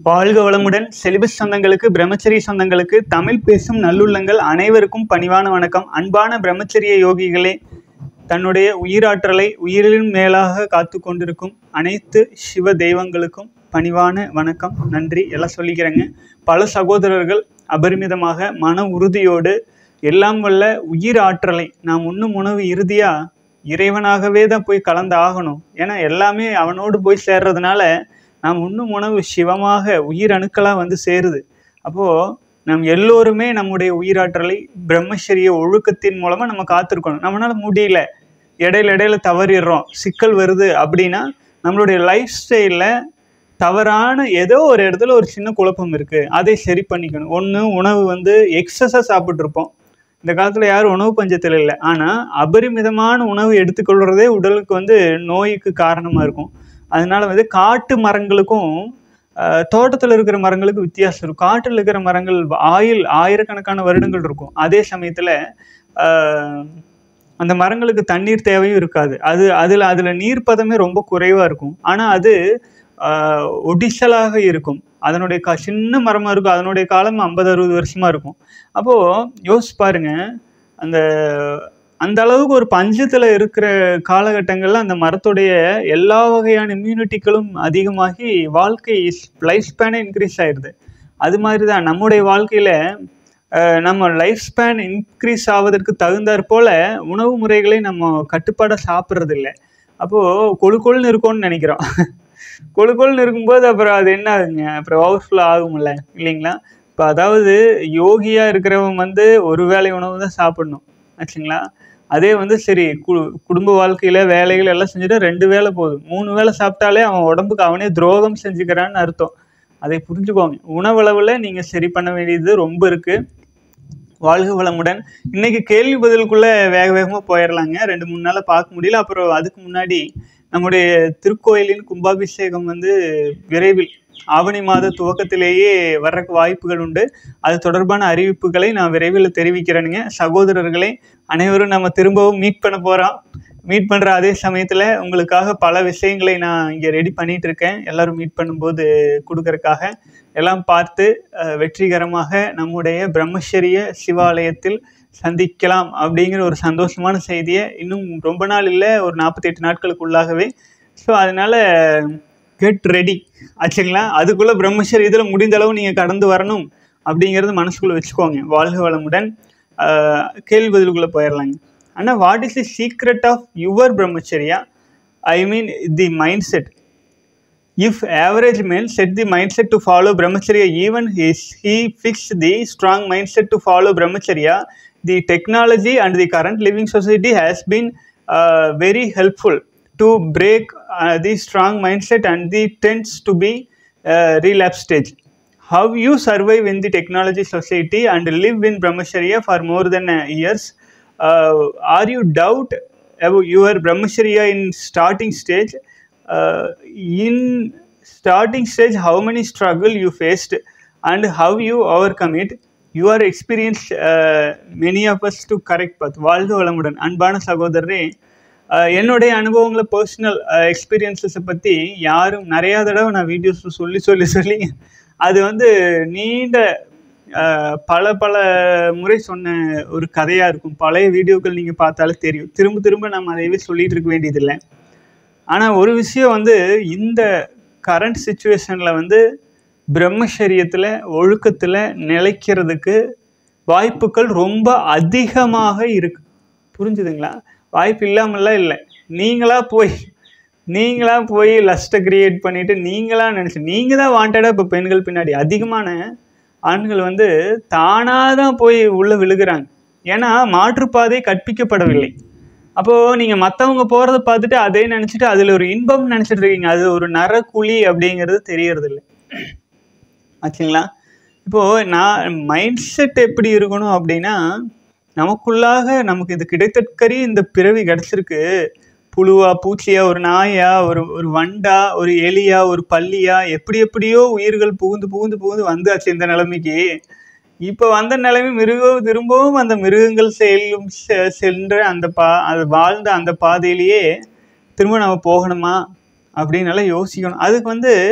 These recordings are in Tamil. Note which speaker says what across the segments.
Speaker 1: வாழ்க வளமுடன் செலிபஸ் சொந்தங்களுக்கு பிரம்மச்சரிய சொந்தங்களுக்கு தமிழ் பேசும் நல்லுள்ளங்கள் அனைவருக்கும் பணிவான வணக்கம் அன்பான பிரம்மச்சரிய யோகிகளே தன்னுடைய உயிராற்றலை உயிரின் மேலாக காத்து கொண்டிருக்கும் அனைத்து சிவ தெய்வங்களுக்கும் பணிவான வணக்கம் நன்றி எல்லாம் சொல்லிக்கிறேங்க பல சகோதரர்கள் அபரிமிதமாக மன உறுதியோடு எல்லாம் வல்ல உயிர் ஆற்றலை நாம் உண்ணும் உணவு இறுதியாக இறைவனாகவே தான் போய் கலந்து ஆகணும் ஏன்னா எல்லாமே அவனோடு போய் சேர்றதுனால நாம் உண்ணும் உணவு சிவமாக உயிர் அணுக்களாக வந்து சேருது அப்போது நம் எல்லோருமே நம்முடைய உயிராற்றலை பிரம்மச்சரிய ஒழுக்கத்தின் மூலமாக நம்ம காத்திருக்கணும் நம்மளால முடியல இடையில இடையில தவறிடுறோம் சிக்கல் வருது அப்படின்னா நம்மளுடைய லைஃப் ஸ்டைலில் தவறான ஏதோ ஒரு இடத்துல ஒரு சின்ன குழப்பம் இருக்குது அதை சரி பண்ணிக்கணும் ஒன்று உணவு வந்து எக்ஸஸாக சாப்பிட்ருப்போம் இந்த காலத்தில் யாரும் உணவு பஞ்சத்தில் இல்லை ஆனால் அபரிமிதமான உணவு எடுத்துக்கொள்கிறதே உடலுக்கு வந்து நோய்க்கு காரணமாக இருக்கும் அதனால வந்து காட்டு மரங்களுக்கும் தோட்டத்தில் இருக்கிற மரங்களுக்கு வித்தியாசம் இருக்கும் காட்டில் இருக்கிற மரங்கள் ஆயில் ஆயிரக்கணக்கான வருடங்கள் இருக்கும் அதே சமயத்தில் அந்த மரங்களுக்கு தண்ணீர் தேவையும் இருக்காது அது அதில் அதில் நீர் பதமே ரொம்ப குறைவாக இருக்கும் ஆனால் அது ஒடிசலாக இருக்கும் அதனுடைய கா சின்ன மரமாக இருக்கும் அதனுடைய காலம் ஐம்பது அறுபது வருஷமாக இருக்கும் அப்போது யோசிச்சு பாருங்க அந்த அந்த அளவுக்கு ஒரு பஞ்சத்தில் இருக்கிற காலகட்டங்களில் அந்த மரத்துடைய எல்லா வகையான இம்யூனிட்டிகளும் அதிகமாகி வாழ்க்கை லைஃப் ஸ்பேனே இன்க்ரீஸ் ஆயிடுது அது மாதிரி தான் நம்முடைய வாழ்க்கையில் நம்ம லைஃப் ஸ்பேன் இன்க்ரீஸ் ஆவதற்கு தகுந்தாற் போல் உணவு முறைகளை நம்ம கட்டுப்பாடாக சாப்பிட்றதில்ல அப்போது கொழு கொழுன்னு இருக்கோன்னு நினைக்கிறோம் கொழு கொழுன்னு இருக்கும்போது அப்புறம் அது என்ன ஆகுங்க அப்புறம் ஓவர்ஃப்ளோ ஆகும்ல இல்லைங்களா இப்போ அதாவது யோகியாக இருக்கிறவன் வந்து ஒரு வேளை உணவு தான் சாப்பிடணும் ஆச்சுங்களா அதே வந்து சரி கு குடும்ப வாழ்க்கையில் வேலைகள் எல்லாம் செஞ்சுட்டு ரெண்டு வேலை போதும் மூணு வேலை சாப்பிட்டாலே அவன் உடம்புக்கு அவனே துரோகம் செஞ்சுக்கிறான்னு அர்த்தம் அதை புரிஞ்சுக்கோங்க உணவளவில் நீங்கள் சரி பண்ண வேண்டியது ரொம்ப இருக்குது வாழ்க வளமுடன் இன்னைக்கு கேள்வி பதிலுக்குள்ளே வேக வேகமாக போயிடலாங்க ரெண்டு மூணு நாளாக பார்க்க முடியல அப்புறம் அதுக்கு முன்னாடி நம்முடைய திருக்கோயிலின் கும்பாபிஷேகம் வந்து விரைவில் ஆவணி மாத துவக்கத்திலேயே வர்றக்கு வாய்ப்புகள் உண்டு அது தொடர்பான அறிவிப்புகளை நான் விரைவில் தெரிவிக்கிறேனுங்க சகோதரர்களே அனைவரும் நம்ம திரும்பவும் மீட் பண்ண போகிறோம் மீட் பண்ணுற அதே சமயத்தில் உங்களுக்காக பல விஷயங்களை நான் இங்கே ரெடி பண்ணிகிட்டு இருக்கேன் எல்லோரும் மீட் பண்ணும்போது கொடுக்கறக்காக எல்லாம் பார்த்து வெற்றிகரமாக நம்முடைய பிரம்மச்சரிய சிவாலயத்தில் சந்திக்கலாம் அப்படிங்கிற ஒரு சந்தோஷமான செய்தியை இன்னும் ரொம்ப நாள் இல்லை ஒரு நாற்பத்தெட்டு நாட்களுக்குள்ளாகவே ஸோ அதனால் கெட் ரெடி ஆச்சுங்களா அதுக்குள்ளே பிரம்மச்சரி இதில் முடிந்த அளவு நீங்கள் கடந்து வரணும் அப்படிங்கிறது மனசுக்குள்ளே வச்சுக்கோங்க வாழ்க வளமுடன் கேள்வி பதிலுக்குள்ளே போயிடலாங்க ஆனால் what is the secret of your brahmacharya I mean the mindset If average men set the mindset to follow brahmacharya, even if he fixed the strong mindset to follow brahmacharya, the technology and the current living society has been uh, very helpful to break uh, the strong mindset and the tends to be uh, relapse stage. How you survive in the technology society and live in brahmacharya for more than uh, years? Uh, are you doubt about your brahmacharya in starting stage? uh, in starting stage how many struggle you faced and how you overcome it you are experienced uh, many of us to correct path வாழ்க வளமுடன் அன்பான சகோதரரே என்னுடைய அனுபவங்களை பர்சனல் எக்ஸ்பீரியன்ஸஸை பற்றி யாரும் நிறையா தடவை நான் வீடியோஸ் சொல்லி சொல்லி சொல்லி அது வந்து நீண்ட பல பல முறை சொன்ன ஒரு கதையாக இருக்கும் பழைய வீடியோக்கள் நீங்கள் பார்த்தாலே தெரியும் திரும்ப திரும்ப நம்ம அதையவே சொல்லிகிட்டு இருக்க வேண்டியதில்லை ஆனால் ஒரு விஷயம் வந்து இந்த கரண்ட் சுச்சுவேஷனில் வந்து பிரம்மச்சரியத்தில் ஒழுக்கத்தில் நிலைக்கிறதுக்கு வாய்ப்புகள் ரொம்ப அதிகமாக இருக்கு புரிஞ்சுதுங்களா வாய்ப்பு இல்லாமல்லாம் இல்லை நீங்களாக போய் நீங்களாக போய் லஸ்ட்டை க்ரியேட் பண்ணிவிட்டு நீங்களாக நினச்சி நீங்கள் தான் வாண்டடாக இப்போ பெண்கள் பின்னாடி அதிகமான ஆண்கள் வந்து தானாக தான் போய் உள்ளே விழுகிறாங்க ஏன்னா மாற்றுப்பாதை கற்பிக்கப்படவில்லை அப்போது நீங்கள் மற்றவங்க போகிறத பார்த்துட்டு அதே நினச்சிட்டு அதில் ஒரு இன்பம் நினச்சிட்டு இருக்கீங்க அது ஒரு நரக்குழி அப்படிங்கிறது தெரியறது இல்லை ஆச்சுங்களா இப்போது நான் மைண்ட் செட் எப்படி இருக்கணும் அப்படின்னா நமக்குள்ளாக நமக்கு இது கிடைத்தற்கரி இந்த பிறவி கிடச்சிருக்கு புழுவா பூச்சியா ஒரு நாயா ஒரு ஒரு வண்டா ஒரு எலியா ஒரு பல்லியா எப்படி எப்படியோ உயிர்கள் புகுந்து புகுந்து புகுந்து வந்தாச்சு இந்த நிலைமைக்கு இப்போ வந்த நிலைமை மிருகம் திரும்பவும் அந்த மிருகங்கள் செல்லும் சென்ற அந்த பா அது வாழ்ந்த அந்த பாதையிலேயே திரும்ப நம்ம போகணுமா அப்படின்னு யோசிக்கணும் அதுக்கு வந்து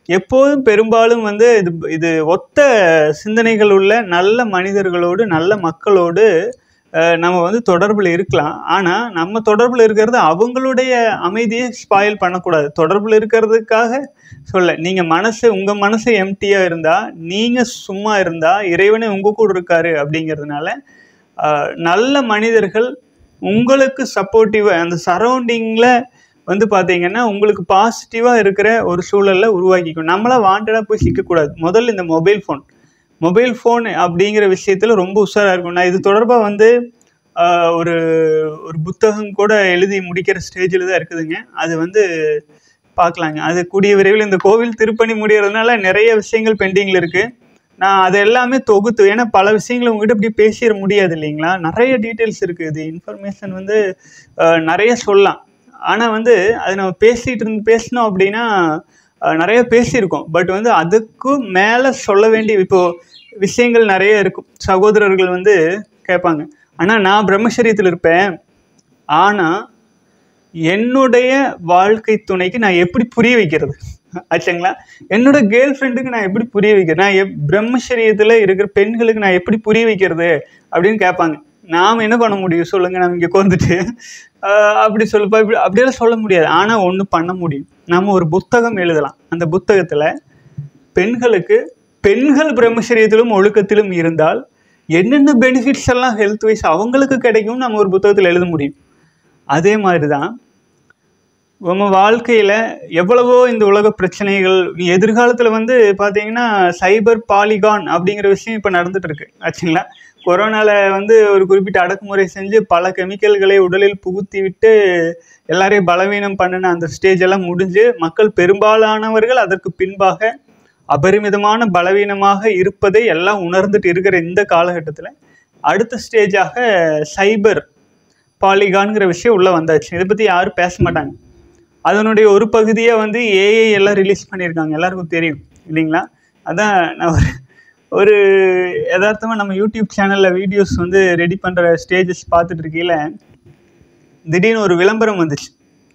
Speaker 1: எப்போதும் பெரும்பாலும் வந்து இது இது ஒத்த சிந்தனைகள் உள்ள நல்ல மனிதர்களோடு நல்ல மக்களோடு அஹ், நம்ம வந்து தொடர்பில் இருக்கலாம் ஆனால் நம்ம தொடர்பில் இருக்கிறது அவங்களுடைய அமைதியை ஸ்பாயில் பண்ணக்கூடாது தொடர்பில் இருக்கிறதுக்காக சொல்ல நீங்கள் மனசு உங்கள் மனசு எம்டியாக இருந்தால் நீங்கள் சும்மா இருந்தால் இறைவனே உங்கள் கூட இருக்காரு அப்படிங்கிறதுனால அஹ், நல்ல மனிதர்கள் உங்களுக்கு சப்போர்ட்டிவாக அந்த சரௌண்டிங்கில் வந்து பார்த்தீங்கன்னா உங்களுக்கு பாசிட்டிவாக இருக்கிற ஒரு சூழலை உருவாக்கிக்கும் நம்மளா வாண்டடாக போய் சிக்கக்கூடாது முதல்ல இந்த மொபைல் ஃபோன் மொபைல் ஃபோன் அப்படிங்கிற விஷயத்தில் ரொம்ப உஷாராக இருக்கும் நான் இது தொடர்பாக வந்து ஆஹ், ஒரு ஒரு புத்தகம் கூட எழுதி முடிக்கிற ஸ்டேஜில் தான் இருக்குதுங்க அது வந்து பார்க்கலாங்க அது கூடிய விரைவில் இந்த கோவில் திருப்பணி முடியறதுனால நிறைய விஷயங்கள் பெண்டிங்கில் இருக்குது நான் அது எல்லாமே தொகுத்து ஏன்னா பல விஷயங்களை உங்ககிட்ட இப்படி பேசிட முடியாது இல்லைங்களா நிறைய டீட்டெயில்ஸ் இருக்குது இது இன்ஃபர்மேஷன் வந்து ஆஹ், நிறைய சொல்லலாம் ஆனால் வந்து அது நம்ம பேசிகிட்டு இருந்து பேசினோம் அப்படின்னா ஆஹ், நிறைய பேசியிருக்கோம் பட் வந்து அதுக்கும் மேலே சொல்ல வேண்டிய இப்போ விஷயங்கள் நிறைய இருக்கும் சகோதரர்கள் வந்து கேட்பாங்க ஆனால் நான் பிரம்மச்சரியத்தில் இருப்பேன் ஆனால் என்னுடைய வாழ்க்கை துணைக்கு நான் எப்படி புரிய வைக்கிறது ஆச்சுங்களா என்னோட கேர்ள் ஃப்ரெண்டுக்கு நான் எப்படி புரிய வைக்கிறது நான் எப் பிரம்மச்சரியத்தில் இருக்கிற பெண்களுக்கு நான் எப்படி புரிய வைக்கிறது அப்படின்னு கேட்பாங்க நாம் என்ன பண்ண முடியும் சொல்லுங்கள் நம்ம இங்கே உட்காந்துட்டு அப்படி சொல்லப்பா இப்படி அப்படியெல்லாம் சொல்ல முடியாது ஆனால் ஒன்று பண்ண முடியும் நம்ம ஒரு புத்தகம் எழுதலாம் அந்த புத்தகத்தில் பெண்களுக்கு பெண்கள் பிரம்மச்சரியத்திலும் ஒழுக்கத்திலும் இருந்தால் என்னென்ன பெனிஃபிட்ஸ் எல்லாம் ஹெல்த் வைஸ் அவங்களுக்கு கிடைக்கும் நம்ம ஒரு புத்தகத்தில் எழுத முடியும் அதே மாதிரி தான் நம்ம வாழ்க்கையில் எவ்வளவோ இந்த உலக பிரச்சனைகள் எதிர்காலத்தில் வந்து பார்த்தீங்கன்னா சைபர் பாலிகான் அப்படிங்கிற விஷயம் இப்போ நடந்துட்டு இருக்கு ஆச்சுங்களா கொரோனாவில் வந்து ஒரு குறிப்பிட்ட அடக்குமுறை செஞ்சு பல கெமிக்கல்களை உடலில் புகுத்தி விட்டு எல்லாரையும் பலவீனம் பண்ணின அந்த ஸ்டேஜ் எல்லாம் முடிஞ்சு மக்கள் பெரும்பாலானவர்கள் அதற்கு பின்பாக அபரிமிதமான பலவீனமாக இருப்பதை எல்லாம் உணர்ந்துட்டு இருக்கிற இந்த காலகட்டத்தில் அடுத்த ஸ்டேஜாக சைபர் பாலிகான்ங்கிற விஷயம் உள்ளே வந்தாச்சு இதை பற்றி யாரும் பேச மாட்டாங்க அதனுடைய ஒரு பகுதியாக வந்து ஏஐ எல்லாம் ரிலீஸ் பண்ணியிருக்காங்க எல்லாருக்கும் தெரியும் இல்லைங்களா அதான் நான் ஒரு ஒரு யதார்த்தமாக நம்ம யூடியூப் சேனலில் வீடியோஸ் வந்து ரெடி பண்ணுற ஸ்டேஜஸ் பார்த்துட்டு இருக்கையில் திடீர்னு ஒரு விளம்பரம் வந்துச்சு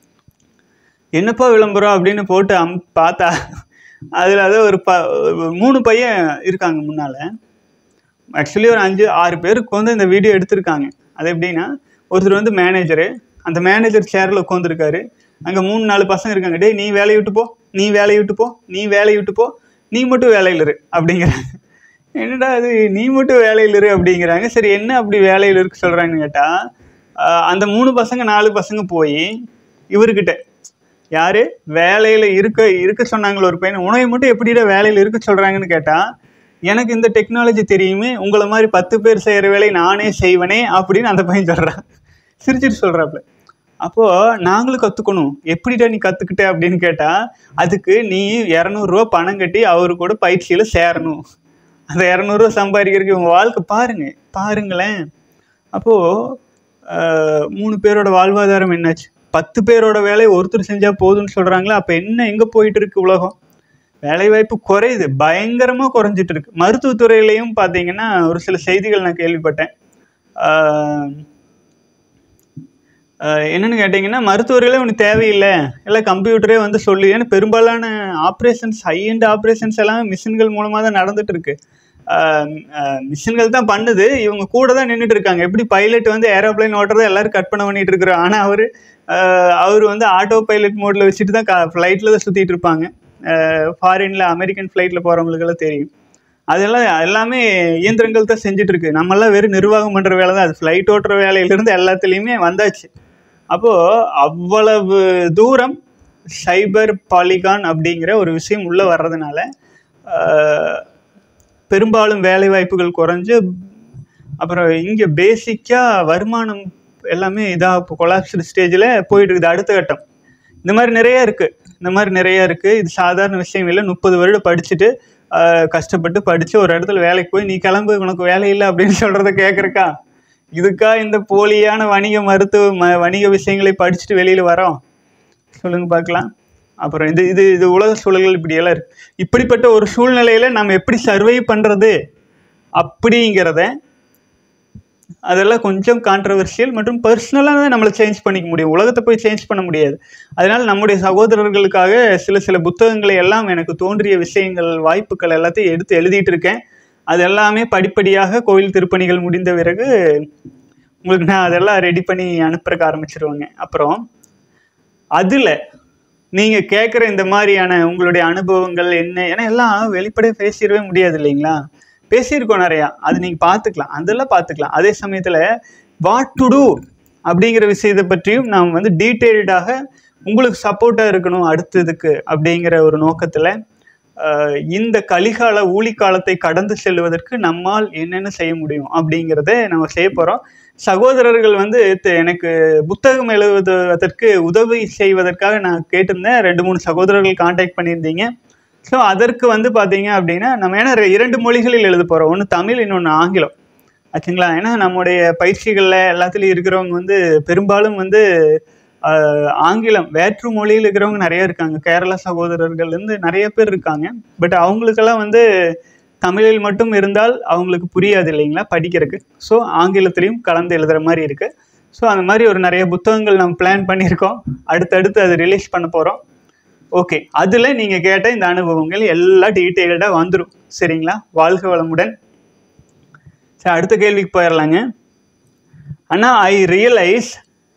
Speaker 1: என்னப்பா விளம்பரம் அப்படின்னு போட்டு அம் பார்த்தா அதில் அதான் ஒரு ப ஒரு மூணு பையன் இருக்காங்க முன்னால் ஆக்சுவலி ஒரு அஞ்சு ஆறு பேருக்கு வந்து இந்த வீடியோ எடுத்திருக்காங்க அது எப்படின்னா ஒருத்தர் வந்து மேனேஜரு அந்த மேனேஜர் சேரில் உட்காந்துருக்காரு அங்கே மூணு நாலு பசங்க இருக்காங்க டேய் நீ வேலையை விட்டு போ நீ வேலையை விட்டு போ நீ வேலையை விட்டு போ நீ மட்டும் வேலையில் இரு அப்படிங்கிறாங்க என்னடா அது நீ மட்டும் வேலையில் இரு அப்படிங்கிறாங்க சரி என்ன அப்படி வேலையில் இருக்கு சொல்கிறாங்கன்னு கேட்டால் அந்த மூணு பசங்க நாலு பசங்க போய் இவர்கிட்ட யார் வேலையில் இருக்க இருக்க சொன்னாங்களோ ஒரு பையன் உணவை மட்டும் எப்படிடா வேலையில் இருக்க சொல்கிறாங்கன்னு கேட்டால் எனக்கு இந்த டெக்னாலஜி தெரியுமே உங்களை மாதிரி பத்து பேர் செய்கிற வேலையை நானே செய்வனே அப்படின்னு அந்த பையன் சொல்கிறான் சிரிச்சிட்டு சொல்கிறாப்புல அப்போது நாங்களும் கற்றுக்கணும் எப்படிடா நீ கற்றுக்கிட்ட அப்படின்னு கேட்டால் அதுக்கு நீ இரநூறுவா பணம் கட்டி அவரு கூட பயிற்சியில் சேரணும் அந்த இரநூறுவா சம்பாதிக்கிறதுக்கு உங்கள் வாழ்க்கை பாருங்க பாருங்களேன் அப்போது மூணு பேரோட வாழ்வாதாரம் என்னாச்சு பத்து பேரோட வேலையை ஒருத்தர் செஞ்சால் போதும்னு சொல்கிறாங்களா அப்போ என்ன எங்கே போயிட்டு இருக்கு உலகம் வேலைவாய்ப்பு குறையுது பயங்கரமாக குறைஞ்சிட்டு இருக்கு மருத்துவத்துறையிலையும் பார்த்தீங்கன்னா ஒரு சில செய்திகள் நான் கேள்விப்பட்டேன் ஆஹ் ஆஹ் என்னன்னு கேட்டிங்கன்னா மருத்துவர்களே உனக்கு தேவையில்லை எல்லாம் கம்ப்யூட்டரே வந்து சொல்லி ஏன்னா பெரும்பாலான ஆப்ரேஷன்ஸ் ஹை அண்ட் ஆப்ரேஷன்ஸ் எல்லாம் மிஷின்கள் மூலமாக தான் நடந்துட்டு இருக்கு மிஷின்கள் தான் பண்ணுது இவங்க கூட தான் நின்றுட்டு இருக்காங்க எப்படி பைலட் வந்து ஏரோப்ளைன் ஓட்டுறதை எல்லாரும் கட் பண்ண பண்ணிட்டு இருக்கிறோம் ஆனால் அவர் அவர் வந்து ஆட்டோ பைலட் மோடில் வச்சுட்டு தான் ஃப்ளைட்டில் தான் சுற்றிட்டு இருப்பாங்க ஃபாரினில் அமெரிக்கன் ஃப்ளைட்டில் போகிறவங்களுக்கெல்லாம் தெரியும் அதெல்லாம் எல்லாமே இயந்திரங்கள் தான் செஞ்சுட்டு இருக்கு நம்மெல்லாம் வெறும் நிர்வாகம் பண்ணுற வேலை தான் அது ஃப்ளைட் ஓட்டுற வேலையிலேருந்து எல்லாத்துலேயுமே வந்தாச்சு அப்போது அவ்வளவு தூரம் சைபர் பாலிகான் அப்படிங்கிற ஒரு விஷயம் உள்ளே வர்றதுனால ஆஹ், பெரும்பாலும் வேலை வாய்ப்புகள் குறைஞ்சு அப்புறம் இங்கே பேசிக்காக வருமானம் எல்லாமே இதாக இப்போ கொலாப்ஸ்டு ஸ்டேஜில் போயிட்டு இருக்குது அடுத்த கட்டம் இந்த மாதிரி நிறைய இருக்குது இந்த மாதிரி நிறைய இருக்குது இது சாதாரண விஷயம் இல்லை முப்பது வருடம் படிச்சுட்டு ஆஹ், கஷ்டப்பட்டு படித்து ஒரு இடத்துல வேலைக்கு போய் நீ கிளம்பு உனக்கு வேலை இல்லை அப்படின்னு சொல்கிறத கேட்குறக்கா இதுக்கா இந்த போலியான வணிக மருத்துவ ம வணிக விஷயங்களை படிச்சுட்டு வெளியில் வரோம் சொல்லுங்க பார்க்கலாம் அப்புறம் இது இது இது உலக சூழல்கள் இப்படியெல்லாம் இருக்கு இப்படிப்பட்ட ஒரு சூழ்நிலையில நம்ம எப்படி சர்வை பண்றது அப்படிங்கிறத அதெல்லாம் கொஞ்சம் கான்ட்ரவர்ஷியல் மற்றும் பர்சனலாக தான் நம்மளை சேஞ்ச் பண்ணிக்க முடியும் உலகத்தை போய் சேஞ்ச் பண்ண முடியாது அதனால் நம்முடைய சகோதரர்களுக்காக சில சில புத்தகங்களை எல்லாம் எனக்கு தோன்றிய விஷயங்கள் வாய்ப்புகள் எல்லாத்தையும் எடுத்து எழுதிட்டு இருக்கேன் அது எல்லாமே படிப்படியாக கோயில் திருப்பணிகள் முடிந்த பிறகு உங்களுக்கு நான் அதெல்லாம் ரெடி பண்ணி அனுப்புறக்க ஆரம்பிச்சிருவேங்க அப்புறம் அதில் நீங்கள் கேட்குற இந்த மாதிரியான உங்களுடைய அனுபவங்கள் என்ன ஏன்னா எல்லாம் வெளிப்படையாக பேசிடவே முடியாது இல்லைங்களா பேசியிருக்கோம் நிறையா அது நீங்கள் பார்த்துக்கலாம் அதெல்லாம் பார்த்துக்கலாம் அதே சமயத்தில் வாட் டு டூ அப்படிங்கிற விஷயத்தை பற்றியும் நாம் வந்து டீட்டெயில்டாக உங்களுக்கு சப்போர்ட்டாக இருக்கணும் அடுத்ததுக்கு அப்படிங்கிற ஒரு நோக்கத்தில் ஆஹ், இந்த கலிகால ஊழிக்காலத்தை கடந்து செல்வதற்கு நம்மால் என்னென்ன செய்ய முடியும் அப்படிங்கிறத நம்ம செய்ய போகிறோம் சகோதரர்கள் வந்து த- எனக்கு புத்தகம் எழுதுவதற்கு உதவி செய்வதற்காக நான் கேட்டிருந்தேன் ரெண்டு மூணு சகோதரர்கள் காண்டாக்ட் பண்ணியிருந்தீங்க ஸோ அதற்கு வந்து பார்த்தீங்க அப்படின்னா நம்ம ஏன்னா ரெ- இரண்டு மொழிகளில் எழுத போகிறோம் ஒன்று தமிழ் இன்னொன்று ஆங்கிலம் ஆச்சுங்களா ஏன்னா நம்முடைய பயிற்சிகளில் எல்லாத்துலேயும் இருக்கிறவங்க வந்து பெரும்பாலும் வந்து ஆஹ், ஆங்கிலம் வேற்று மொழியில் இருக்கிறவங்க நிறைய இருக்காங்க கேரளா சகோதரர்கள்லேருந்து நிறைய பேர் இருக்காங்க பட் அவங்களுக்கெல்லாம் வந்து தமிழில் மட்டும் இருந்தால் அவங்களுக்கு புரியாது இல்லைங்களா படிக்கிறதுக்கு ஸோ ஆங்கிலத்திலையும் கலந்து எழுதுகிற மாதிரி இருக்குது ஸோ அந்த மாதிரி ஒரு நிறைய புத்தகங்கள் நம்ம பிளான் பண்ணியிருக்கோம் அடுத்தடுத்து அதை ரிலீஸ் பண்ண போகிறோம் ஓகே அதில் நீங்கள் கேட்ட இந்த அனுபவங்கள் எல்லாம் டீட்டெயில்டாக வந்துடும் சரிங்களா வாழ்க வளமுடன் சரி அடுத்த கேள்விக்கு போயிடலாங்க அண்ணா I realise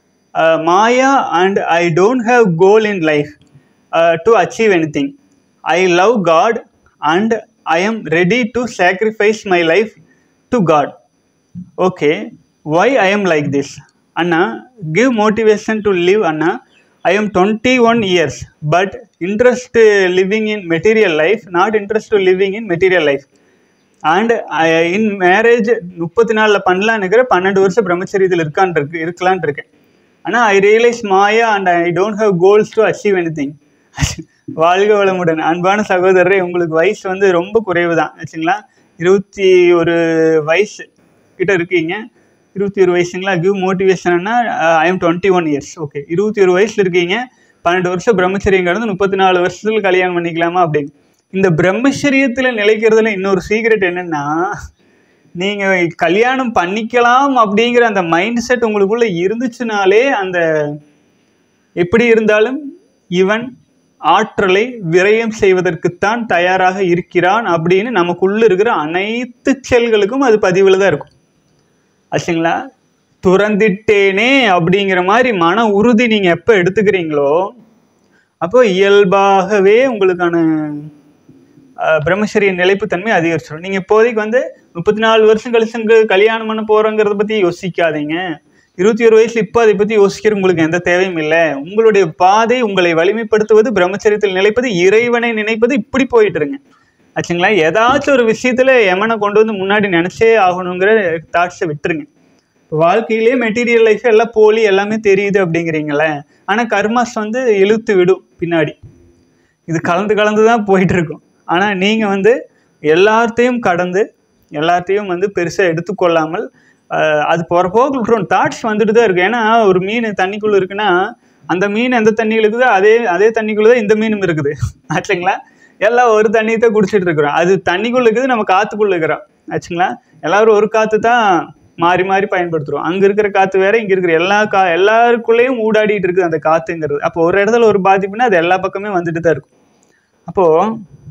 Speaker 1: maya and I don't have goal in life to achieve anything I love God and I am ready to sacrifice my life to God okay why I am like this அண்ணா கிவ் மோட்டிவேஷன் டு லிவ் அண்ணா I am twenty one years but interest living in material life not interest to living in material life and in marriage முப்பத்தி நாலில் பண்ணலான்னு இருக்கிற பன்னெண்டு வருஷம் பிரம்மச்சரியத்தில் இருக்கான் இருக்கு இருக்கலான் இருக்கேன் ஆனால் I realise maya and I don't have goals to achieve anything வாழ்க வளமுடன் அன்பான சகோதரரே உங்களுக்கு வயசு வந்து ரொம்ப குறைவு தான் ஆச்சுங்களா இருபத்தி ஒரு வயசு கிட்ட இருக்கீங்க இருபத்தி ஒரு வயசுங்களா கிவ் மோட்டிவேஷன்னா I am twenty one years okay இருபத்தி ஒரு வயசுல இருக்கீங்க பன்னெண்டு வருஷம் பிரம்மச்சரியம் கடந்து முப்பத்தி நாலு வருஷத்துல கல்யாணம் பண்ணிக்கலாமா அப்படின்னு இந்த பிரம்மச்சரியத்துல நிலைக்கிறதுல இன்னொரு சீக்ரெட் என்னன்னா நீங்க கல்யாணம் பண்ணிக்கலாம் அப்படிங்கிற அந்த மைண்ட் செட் உங்களுக்குள்ள இருந்துச்சுனாலே அந்த எப்படி இருந்தாலும் இவன் ஆற்றலை விரயம் செய்வதற்குத்தான் தயாராக இருக்கிறான் அப்படின்னு நமக்குள்ள இருக்கிற அனைத்து செயல்களுக்கும் அது பதிவில் தான் இருக்கும் ஆச்சுங்களா துறந்திட்டேனே அப்படிங்கிற மாதிரி மன உறுதி நீங்கள் எப்போ எடுத்துக்கிறீங்களோ அப்போ இயல்பாகவே உங்களுக்கான அஹ், பிரம்மச்சரிய நிலைப்புத்தன்மை அதிகரிச்சிடும் நீங்கள் இப்போதைக்கு வந்து முப்பத்தி நாலு வருஷம் கழிச்சு இங்க கல்யாணம் பண்ண போகிறோங்கிறத பற்றி யோசிக்காதீங்க இருபத்தி ஒரு வயசுல இப்போ அதை பற்றி யோசிக்கிற உங்களுக்கு எந்த தேவையும் இல்லை உங்களுடைய பாதை உங்களை வலிமைப்படுத்துவது பிரம்மச்சரியத்தில் நிலைப்பது இறைவனை நினைப்பது இப்படி போயிட்டு இருங்க ஆச்சுங்களா ஏதாச்சும் ஒரு விஷயத்துல எமனை கொண்டு வந்து முன்னாடி நினைச்சே ஆகணுங்கிற தாட்ஸை விட்டுருங்க இப்போ வாழ்க்கையிலே மெட்டீரியல் லைஃப் எல்லாம் போலி எல்லாமே தெரியுது அப்படிங்கிறீங்களே ஆனால் கர்மாஸ் வந்து இழுத்து விடும் பின்னாடி இது கலந்து கலந்து தான் போயிட்டு இருக்கும் ஆனால் நீங்கள் வந்து எல்லாத்தையும் கடந்து எல்லாத்தையும் வந்து பெருசாக எடுத்துக்கொள்ளாமல் ஆஹ், அது போகிற போக விட்டுரும் தாட்ஸ் வந்துட்டு தான் இருக்கும் ஏன்னா ஒரு மீன் தண்ணிக்குள்ளே இருக்குன்னா அந்த மீன் எந்த தண்ணியில் இருக்குதோ அதே அதே தண்ணிக்குள்ளே தான் இந்த மீனும் இருக்குது ஆச்சுங்களா எல்லாம் ஒரு தண்ணியை தான் குடிச்சிட்டு இருக்கிறோம் அது தண்ணிக்குள்ளே இருக்குது நம்ம காற்றுக்குள்ளே இருக்கிறோம் ஆச்சுங்களா எல்லாரும் ஒரு காற்று தான் மாறி மாறி பயன்படுத்துகிறோம் அங்கே இருக்கிற காற்று வேற இங்கே இருக்கிற எல்லா கா எல்லாருக்குள்ளேயும் ஊடாடிட்டு இருக்குது அந்த காற்றுங்கிறது அப்போ ஒரு இடத்துல ஒரு பாதிப்புனா அது எல்லா பக்கமே வந்துட்டு தான் இருக்கும் அப்போது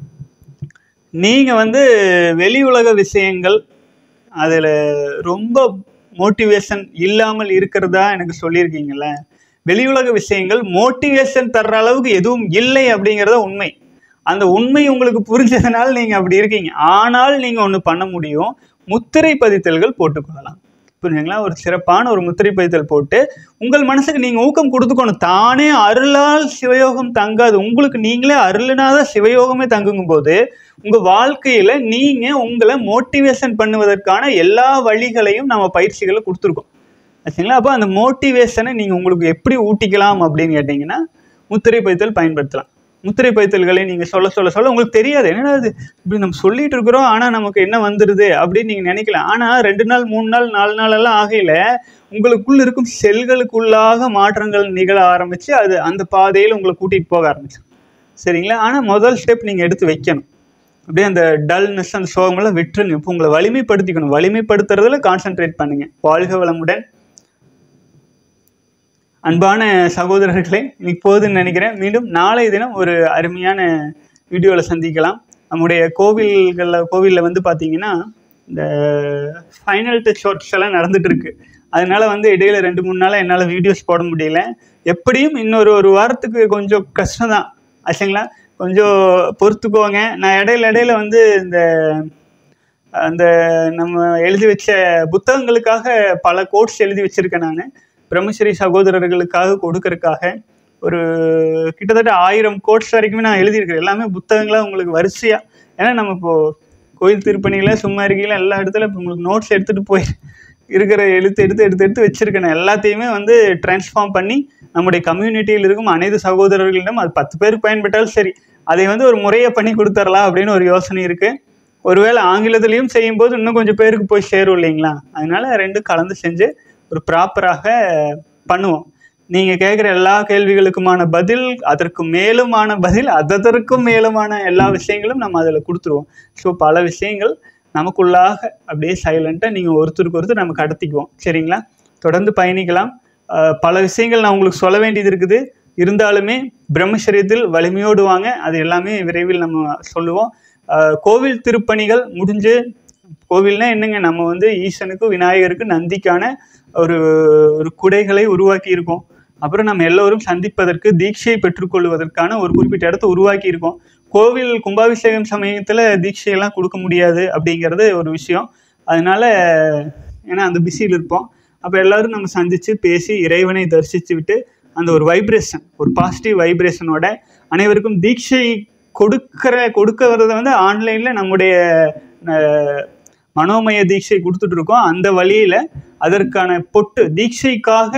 Speaker 1: நீங்கள் வந்து வெளி உலக விஷயங்கள் அதில் ரொம்ப மோட்டிவேஷன் இல்லாமல் இருக்கிறதா எனக்கு சொல்லியிருக்கீங்கல்ல வெளி உலக விஷயங்கள் மோட்டிவேஷன் தர்ற அளவுக்கு எதுவும் இல்லை அப்படிங்கிறத உண்மை அந்த உண்மை உங்களுக்கு புரிஞ்சதுனால நீங்கள் அப்படி இருக்கீங்க ஆனால் நீங்கள் ஒன்று பண்ண முடியும் முத்திரை பதித்தல்கள் போட்டுக்கொள்ளலாம் புரிஞ்சுங்களா ஒரு சிறப்பான ஒரு முத்திரை பதித்தல் போட்டு உங்கள் மனசுக்கு நீங்கள் ஊக்கம் கொடுத்துக்கணும் தானே அருளால் சிவயோகம் தங்காது உங்களுக்கு நீங்களே அருளினாத சிவயோகமே தங்குங்கும் போது உங்கள் வாழ்க்கையில் நீங்கள் உங்களை மோட்டிவேஷன் பண்ணுவதற்கான எல்லா வழிகளையும் நம்ம பயிற்சிகளை கொடுத்துருக்கோம் ஆச்சுங்களா அப்போ அந்த மோட்டிவேஷனை நீங்கள் உங்களுக்கு எப்படி ஊட்டிக்கலாம் அப்படின்னு கேட்டிங்கன்னா முத்திரை பதித்தல் பயன்படுத்தலாம் முத்திரை பதித்தல்களை நீங்கள் சொல்ல சொல்ல சொல்ல உங்களுக்கு தெரியாது என்னடா இது இப்படி நம்ம சொல்லிட்டு இருக்கிறோம் ஆனால் நமக்கு என்ன வந்துடுது அப்படின்னு நீங்கள் நினைக்கலாம் ஆனால் ரெண்டு நாள் மூணு நாள் நாலு நாள் எல்லாம் ஆகையில் உங்களுக்குள்ள இருக்கும் செல்களுக்குள்ளாக மாற்றங்கள் நிகழ ஆரம்பித்து அது அந்த பாதையில் உங்களை கூட்டிகிட்டு போக ஆரம்பிச்சு சரிங்களா ஆனால் முதல் ஸ்டெப் நீங்கள் எடுத்து வைக்கணும் அப்படியே அந்த டல்னஸ் அந்த சோகமெல்லாம் விட்டுருங்க இப்போ உங்களை வலிமைப்படுத்திக்கணும் வலிமைப்படுத்துறதுல கான்சென்ட்ரேட் பண்ணுங்க வாழ்க வளமுடன் அன்பான சகோதரர்களே இன்னைக்கு போகுதுன்னு நினைக்கிறேன் மீண்டும் நாளை தினம் ஒரு அருமையான வீடியோவில் சந்திக்கலாம் நம்முடைய கோவில்களில் கோவிலில் வந்து பார்த்தீங்கன்னா இந்த ஃபைனல் டச் ஒர்க்ஸ் எல்லாம் நடந்துட்டு இருக்கு அதனால வந்து இடையில ரெண்டு மூணு நாளாக என்னால் வீடியோஸ் போட முடியல எப்படியும் இன்னொரு ஒரு வாரத்துக்கு கொஞ்சம் கஷ்டம் தான் ஆச்சுங்களா கொஞ்சம் பொறுத்துக்கோங்க நான் இடையில இடையில வந்து இந்த அந்த நம்ம எழுதி வச்ச புத்தகங்களுக்காக பல கோட்ஸ் எழுதி வச்சிருக்கேன் நான் பிரம்மஸ்ரீ சகோதரர்களுக்காக கொடுக்கறதுக்காக ஒரு கிட்டத்தட்ட ஆயிரம் கோட்ஸ் வரைக்குமே நான் எழுதியிருக்கிறேன் எல்லாமே புத்தகங்களாக உங்களுக்கு வரிசையாக ஏன்னா நம்ம இப்போ கோயில் திருப்பணியில் சும்மா இருக்கையில் எல்லா இடத்துல இப்போ உங்களுக்கு நோட்ஸ் எடுத்துகிட்டு போய் இருக்கிற எழுத்து எடுத்து எடுத்து எடுத்து வச்சிருக்கேன் நான் எல்லாத்தையுமே வந்து டிரான்ஸ்ஃபார்ம் பண்ணி நம்முடைய கம்யூனிட்டியில் இருக்கும் அனைத்து சகோதரர்களிடம் அது பத்து பேருக்கு பயன்பட்டாலும் சரி அதை வந்து ஒரு முறையை பண்ணி கொடுத்துடலாம் அப்படின்னு ஒரு யோசனை இருக்குது ஒருவேளை ஆங்கிலத்திலையும் செய்யும்போது இன்னும் கொஞ்சம் பேருக்கு போய் சேரும் இல்லைங்களா அதனால ரெண்டும் கலந்து செஞ்சு ஒரு ப்ராப்பராக பண்ணுவோம் நீங்கள் கேட்குற எல்லா கேள்விகளுக்குமான பதில் அதற்கு மேலுமான பதில் அதற்கும் மேலுமான எல்லா விஷயங்களும் நம்ம அதில் கொடுத்துருவோம் ஸோ பல விஷயங்கள் நமக்குள்ளாக அப்படியே சைலண்ட்டாக நீங்கள் ஒருத்தருக்கு ஒருத்தர் நம்ம கடத்திக்குவோம் சரிங்களா தொடர்ந்து பயணிக்கலாம் அஹ் பல விஷயங்கள் நான் உங்களுக்கு சொல்ல வேண்டியது இருக்குது இருந்தாலுமே பிரம்மச்சரியத்தில் வலிமையோடு வாங்க அது எல்லாமே விரைவில் நம்ம சொல்லுவோம் அஹ் கோவில் திருப்பணிகள் முடிஞ்சு கோவில்னா என்னங்க நம்ம வந்து ஈசனுக்கு விநாயகருக்கு நந்திக்கான ஒரு ஒரு குடைகளை உருவாக்கி இருக்கோம் அப்புறம் நம்ம எல்லோரும் சந்திப்பதற்கு தீட்சையை பெற்றுக்கொள்வதற்கான ஒரு குறிப்பிட்ட இடத்த உருவாக்கி இருக்கோம் கோவில் கும்பாபிஷேகம் சமயத்தில் தீட்சையெல்லாம் கொடுக்க முடியாது அப்படிங்கிறது ஒரு விஷயம் அதனால ஏன்னா அந்த பிஸியில் இருப்போம் அப்போ எல்லாரும் நம்ம சந்தித்து பேசி இறைவனை தரிசித்து விட்டு அந்த ஒரு வைப்ரேஷன் ஒரு பாசிட்டிவ் வைப்ரேஷனோட அனைவருக்கும் தீட்சை கொடுக்கிற கொடுக்கறத வந்து ஆன்லைனில் நம்முடைய அஹ், மனோமய தீட்சை கொடுத்துட்டு இருக்கோம் அந்த வழியில் அதற்கான பொட்டு தீட்சைக்காக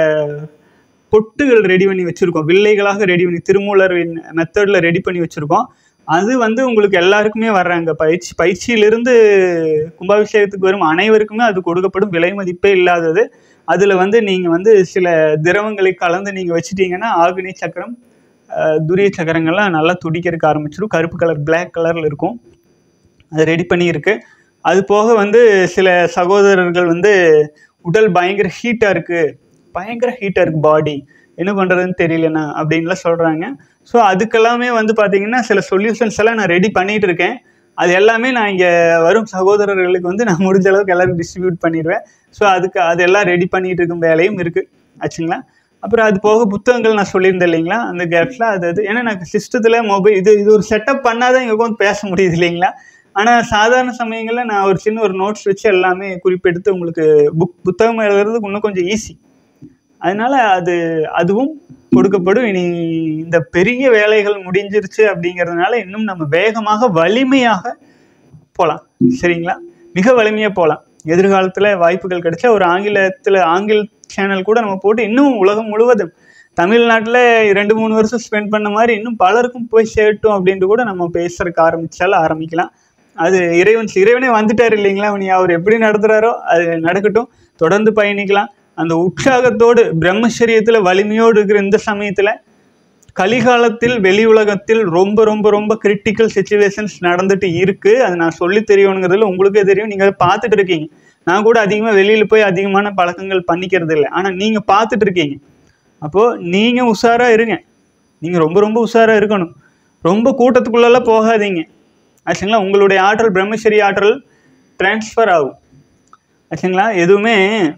Speaker 1: பொட்டுகள் ரெடி பண்ணி வச்சுருக்கோம் வில்லைகளாக ரெடி பண்ணி திருமூலர் மெத்தடில் ரெடி பண்ணி வச்சுருக்கோம் அது வந்து உங்களுக்கு எல்லாருக்குமே வர்றாங்க பயிற்சி பயிற்சியிலிருந்து கும்பாபிஷேகத்துக்கு வரும் அனைவருக்குமே அது கொடுக்கப்படும் விலை மதிப்பே இல்லாதது அதில் வந்து நீங்கள் வந்து சில திரவங்களை கலந்து நீங்கள் வச்சிட்டீங்கன்னா ஆக்னி சக்கரம் அஹ், துரிய சக்கரங்கள்லாம் நல்லா துடிக்கிறதுக்கு ஆரம்பிச்சிடும் கருப்பு கலர் Black கலரில் இருக்கும் அது ரெடி பண்ணியிருக்கு அது போக வந்து சில சகோதரர்கள் வந்து உடல் பயங்கர ஹீட்டாக இருக்குது பயங்கர ஹீட்டாக இருக்குது பாடி என்ன பண்ணுறதுன்னு தெரியலண்ணா அப்படின்லாம் சொல்கிறாங்க ஸோ அதுக்கெல்லாமே வந்து பார்த்தீங்கன்னா சில சொல்யூஷன்ஸ் எல்லாம் நான் ரெடி பண்ணிட்டு இருக்கேன் அது எல்லாமே நான் இங்கே வரும் சகோதரர்களுக்கு வந்து நான் முடிஞ்ச அளவுக்கு எல்லாரும் டிஸ்ட்ரிபியூட் பண்ணிடுவேன் ஸோ அதுக்கு அதெல்லாம் ரெடி பண்ணிட்டு இருக்கும் வேலையும் இருக்குது ஆச்சுங்களா அப்புறம் அது போக புத்தகங்கள் நான் சொல்லியிருந்தேன் இல்லைங்களா அந்த கேப்ஸில் அது அது ஏன்னா எனக்கு சிஸ்டத்தில் மொபைல் இது இது ஒரு செட்டப் பண்ணாதான் இங்கே உட்காந்து பேச முடியுது இல்லைங்களா ஆனால் சாதாரண சமயங்களில் நான் ஒரு சின்ன ஒரு நோட்ஸ் வச்சு எல்லாமே குறிப்பெடுத்து உங்களுக்கு புக் புத்தகம் எழுதுறதுக்கு இன்னும் கொஞ்சம் ஈஸி அதனால அது அதுவும் கொடுக்கப்படும் இனி இந்த பெரிய வேலைகள் முடிஞ்சிருச்சு அப்படிங்கிறதுனால இன்னும் நம்ம வேகமாக வலிமையாக போகலாம் சரிங்களா மிக வலிமையாக போகலாம் எதிர்காலத்தில் வாய்ப்புகள் கிடைச்சா ஒரு ஆங்கிலத்தில் ஆங்கில சேனல் கூட நம்ம போட்டு இன்னும் உலகம் முழுவதும் தமிழ்நாட்டில் ரெண்டு மூணு வருஷம் ஸ்பெண்ட் பண்ண மாதிரி இன்னும் பலருக்கும் போய் சேரட்டும் அப்படின்ட்டு கூட நம்ம பேசுறதுக்கு ஆரம்பிச்சாலும் ஆரம்பிக்கலாம் அது இறைவன் இறைவனே வந்துட்டார் இல்லைங்களா நீ அவர் எப்படி நடத்துகிறாரோ அது நடக்கட்டும் தொடர்ந்து பயணிக்கலாம் அந்த உற்சாகத்தோடு பிரம்மச்சரியத்தில் வலிமையோடு இருக்கிற இந்த சமயத்தில் கலிகாலத்தில் வெளி உலகத்தில் ரொம்ப ரொம்ப ரொம்ப கிரிட்டிக்கல் சுச்சுவேஷன்ஸ் நடந்துட்டு இருக்கு அது நான் சொல்லி தெரியணுங்கிறதுல உங்களுக்கே தெரியும் நீங்கள் அதை பார்த்துட்டு இருக்கீங்க நான் கூட அதிகமாக வெளியில் போய் அதிகமான பழக்கங்கள் பண்ணிக்கிறது இல்லை ஆனால் நீங்கள் பார்த்துட்டு இருக்கீங்க அப்போது நீங்கள் உஷாராக இருங்க நீங்கள் ரொம்ப ரொம்ப உஷாராக இருக்கணும் ரொம்ப கூட்டத்துக்குள்ளெல்லாம் போகாதீங்க ஆச்சுங்களா உங்களுடைய ஆற்றல் பிரம்மச்சரி ஆற்றல் ட்ரான்ஸ்ஃபர் ஆகும் ஆச்சுங்களா எதுவுமே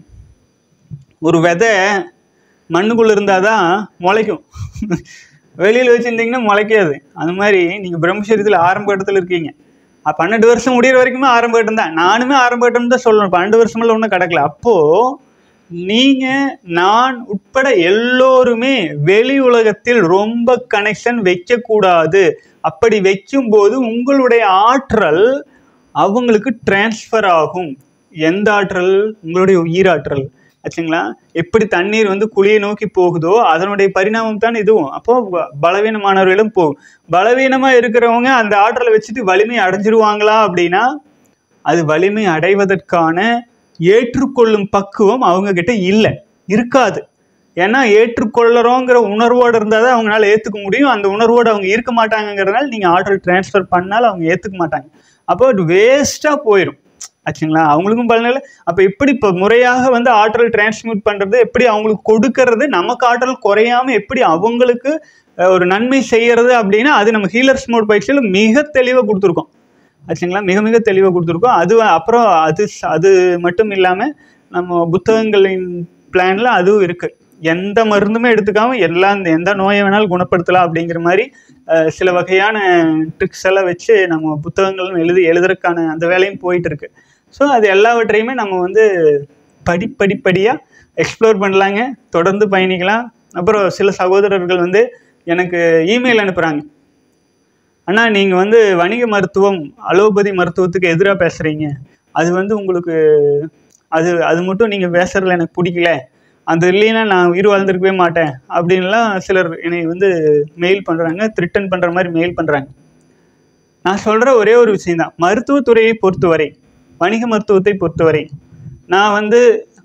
Speaker 1: ஒரு விதை மண்ணுக்குள்ளே இருந்தால் தான் முளைக்கும் வெளியில் வச்சுருந்தீங்கன்னா முளைக்காது அந்த மாதிரி நீங்கள் பிரம்மச்சரியத்தில் ஆரம்ப கட்டத்தில் இருக்கீங்க அ, பன்னெண்டு வருஷம் முடியிற வரைக்குமே ஆரம்ப கட்டம் தான் நானுமே ஆரம்ப கட்டம் தான் சொல்லணும் பன்னெண்டு வருஷமெல்லாம் ஒன்றும் கிடக்கல அப்போது நீங்கள் நான் உட்பட எல்லோருமே வெளி உலகத்தில் ரொம்ப கனெக்ஷன் வைக்கக்கூடாது அப்படி வைக்கும்போது உங்களுடைய ஆற்றல் அவங்களுக்கு டிரான்ஸ்ஃபர் ஆகும் எந்த ஆற்றல் உங்களுடைய உயிராற்றல் ஆச்சுங்களா எப்படி தண்ணீர் வந்து குழியை நோக்கி போகுதோ அதனுடைய பரிணாமம் தான் இதுவும் அப்போ ப- பலவீனமானவர்களும் போகும் பலவீனமா இருக்கிறவங்க அந்த ஆற்றலை வச்சுட்டு வலிமை அடைஞ்சிருவாங்களா அப்படின்னா அது வலிமை அடைவதற்கான ஏற்றுக்கொள்ளும் பக்குவம் அவங்க கிட்ட இல்லை இருக்காது ஏன்னா ஏற்றுக்கொள்ளுறோங்கிற உணர்வோடு இருந்தால் தான் அவங்களால ஏற்றுக்க முடியும் அந்த உணர்வோடு அவங்க இருக்க மாட்டாங்கங்கிறதுனால நீங்கள் ஆர்டர் ட்ரான்ஸ்ஃபர் பண்ணாலும் அவங்க ஏற்றுக்க மாட்டாங்க அப்போ அது வேஸ்ட்டாக போயிடும் ஆச்சுங்களா அவங்களுக்கும் பலனில்லை அப்போ எப்படி இப்போ முறையாக வந்து ஆற்றல் டிரான்ஸ்மிட் பண்ணுறது எப்படி அவங்களுக்கு கொடுக்கறது நமக்கு ஆற்றல் குறையாம எப்படி அவங்களுக்கு அஹ், ஒரு நன்மை செய்யறது அப்படின்னா அது நம்ம ஹீலர்ஸ் மோட் பயிற்சியில் மிக தெளிவாக கொடுத்துருக்கோம் ஆச்சுங்களா மிக மிக தெளிவாக கொடுத்துருக்கோம் அது வ- அப்புறம் அது ச- அது மட்டும் இல்லாமல் நம்ம புத்தகங்களின் பிளான்ல அதுவும் இருக்கு எந்த மருந்துமே எடுத்துக்காம எல்லா எந்த நோயை வேணாலும் குணப்படுத்தலாம் அப்படிங்கிற மாதிரி அஹ், சில வகையான ட்ரிக்ஸ் எல்லாம் வச்சு நம்ம புத்தகங்களும் எழுதி எழுதுறதுக்கான அந்த வேலையும் போயிட்டு இருக்கு ஸோ அது எல்லாவற்றையுமே நம்ம வந்து படிப்படிப்படியாக எக்ஸ்ப்ளோர் பண்ணலாங்க தொடர்ந்து பயணிக்கலாம் அப்புறம் சில சகோதரர்கள் வந்து எனக்கு இமெயில் அனுப்புகிறாங்க அண்ணா நீங்கள் வந்து வணிக மருத்துவம் அலோபதி மருத்துவத்துக்கு எதிராக பேசுகிறீங்க அது வந்து உங்களுக்கு அது அது மட்டும் நீங்கள் பேசுறதுல எனக்கு பிடிக்கல அது இல்லைன்னா நான் உயிர் வாழ்ந்திருக்கவே மாட்டேன் அப்படின்லாம் சிலர் என்னை வந்து மெயில் பண்ணுறாங்க த்ரிட்டன் பண்ணுற மாதிரி மெயில் பண்ணுறாங்க நான் சொல்கிற ஒரே ஒரு விஷயம்தான் மருத்துவத்துறையை பொறுத்தவரை வணிக மருத்துவத்தை பொறுத்தவரை நான் வந்து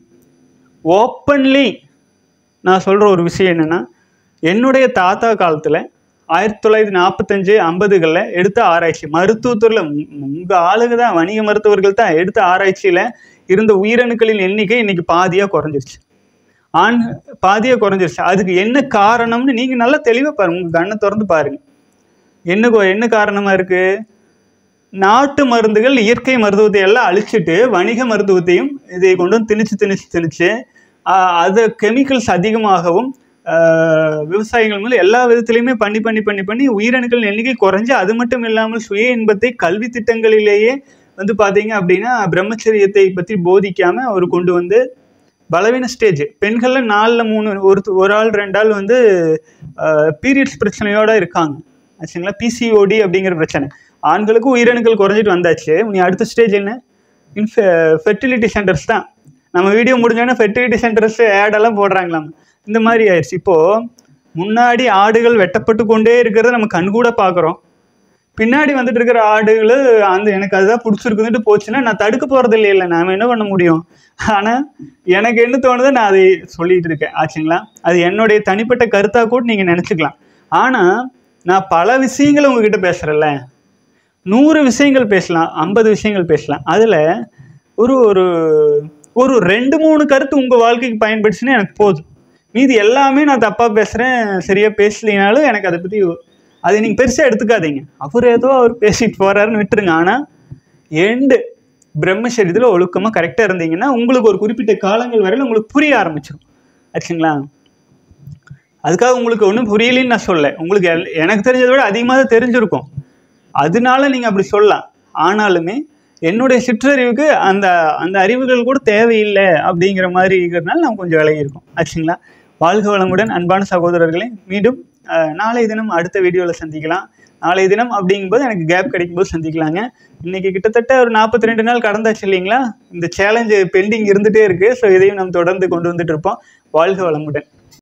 Speaker 1: ஓப்பன்லி நான் சொல்கிற ஒரு விஷயம் என்னென்னா என்னுடைய தாத்தா காலத்தில் ஆயிரத்தி தொள்ளாயிரத்தி நாற்பத்தஞ்சு ஐம்பதுகளில் எடுத்த ஆராய்ச்சி மருத்துவத்துறையில் உங்கள் ஆளுங்க தான் வணிக மருத்துவர்கள் தான் எடுத்த ஆராய்ச்சியில் இருந்த உயிரணுக்களின் எண்ணிக்கை இன்னைக்கு பாதியாக குறைஞ்சிருச்சு ஆண் பாதியாக குறைஞ்சிருச்சு அதுக்கு என்ன காரணம்னு நீங்கள் நல்லா தெளிவாக பாருங்க உங்கள் கண்ணை திறந்து பாருங்க என்ன கொ- என்ன காரணமாக இருக்குது நாட்டு மருந்துகள் இயற்கை மருத்துவத்தை எல்லாம் அழிச்சிட்டு வணிக மருத்துவத்தையும் இதை கொண்டு வந்து திணிச்சு திணிச்சு திணிச்சு ஆஹ் அது கெமிக்கல்ஸ் அதிகமாகவும் ஆஹ் விவசாயிகள் மேலே எல்லா விதத்துலையுமே பண்ணி பண்ணி பண்ணி பண்ணி உயிரணுக்கள் எண்ணிக்கை குறைஞ்சு அது மட்டும் இல்லாமல் சுய இன்பத்தை கல்வி திட்டங்களிலேயே வந்து பார்த்தீங்க அப்படின்னா பிரம்மச்சரியத்தை பற்றி போதிக்காம அவர் கொண்டு வந்து பலவீன ஸ்டேஜ் பெண்களில் நாலில் மூணு ஒரு ஒரு ஆள் ரெண்டு ஆள் வந்து பீரியட்ஸ் பிரச்சனையோட இருக்காங்க ஆச்சுங்களா பிசிஓடி அப்படிங்கிற பிரச்சனை ஆண்களுக்கு உயிரணுக்கள் குறைஞ்சிட்டு வந்தாச்சு நீ அடுத்த ஸ்டேஜ் என்ன இன்ஃப ஃபெர்டிலிட்டி சென்டர்ஸ் தான் நம்ம வீடியோ முடிஞ்சோடனே ஃபெர்டிலிட்டி சென்டர்ஸ் ஆடெல்லாம் போடுறாங்களாம் இந்த மாதிரி ஆயிடுச்சு இப்போது முன்னாடி ஆடுகள் வெட்டப்பட்டு கொண்டே இருக்கிறத நம்ம கண்கூட பார்க்குறோம் பின்னாடி வந்துட்டு இருக்கிற ஆடுகள் அந்த எனக்கு அதுதான் பிடிச்சிருக்குன்னுட்டு போச்சுன்னா நான் தடுக்க போகிறது இல்லை நாம என்ன பண்ண முடியும் ஆனால் எனக்கு என்ன தோணுதோ நான் அதை சொல்லிட்டு இருக்கேன் ஆச்சுங்களா அது என்னுடைய தனிப்பட்ட கருத்தாக கூட நீங்கள் நினச்சிக்கலாம் ஆனால் நான் பல விஷயங்களை உங்ககிட்ட பேசுகிறேன்ல நூறு விஷயங்கள் பேசலாம் ஐம்பது விஷயங்கள் பேசலாம் அதில் ஒரு ஒரு ஒரு ரெண்டு மூணு கருத்து உங்கள் வாழ்க்கைக்கு பயன்படுச்சுன்னா எனக்கு போதும் மீதி எல்லாமே நான் தப்பாக பேசுகிறேன் சரியாக பேசலினாலும் எனக்கு அதை பற்றி அதை நீங்கள் பெருசாக எடுத்துக்காதீங்க அவர் ஏதோ அவர் பேசிட்டு போகிறாருன்னு விட்டுருங்க ஆனால் எண்டு பிரம்மசரீரத்தில் ஒழுக்கமாக கரெக்டாக இருந்தீங்கன்னா உங்களுக்கு ஒரு குறிப்பிட்ட காலங்கள் வரையில் உங்களுக்கு புரிய ஆரம்பிச்சிடும் ஆச்சுங்களா அதுக்காக உங்களுக்கு ஒன்றும் புரியலைன்னு நான் சொல்ல உங்களுக்கு எல்- எனக்கு தெரிஞ்சதை விட அதிகமாக தான் தெரிஞ்சிருக்கும் அதனால நீங்கள் அப்படி சொல்லலாம் ஆனாலுமே என்னுடைய சிற்றறிவுக்கு அந்த அந்த அறிவுகள் கூட தேவையில்லை அப்படிங்கிற மாதிரி இருக்கிறதுனால நான் கொஞ்சம் விலகி இருக்கோம் ஆச்சுங்களா வாழ்க வளமுடன் அன்பான சகோதரர்களே மீண்டும் அஹ், நாளைய தினம் அடுத்த வீடியோவில் சந்திக்கலாம் நாளைய தினம் அப்படிங்கும்போது எனக்கு கேப் கிடைக்கும்போது சந்திக்கலாங்க இன்னைக்கு கிட்டத்தட்ட ஒரு நாற்பத்தி ரெண்டு நாள் கடந்தாச்சு இல்லைங்களா இந்த சேலஞ்சு பெண்டிங் இருந்துகிட்டே இருக்குது ஸோ இதையும் நம்ம தொடர்ந்து கொண்டு வந்துட்டு இருப்போம் வாழ்க வளமுடன்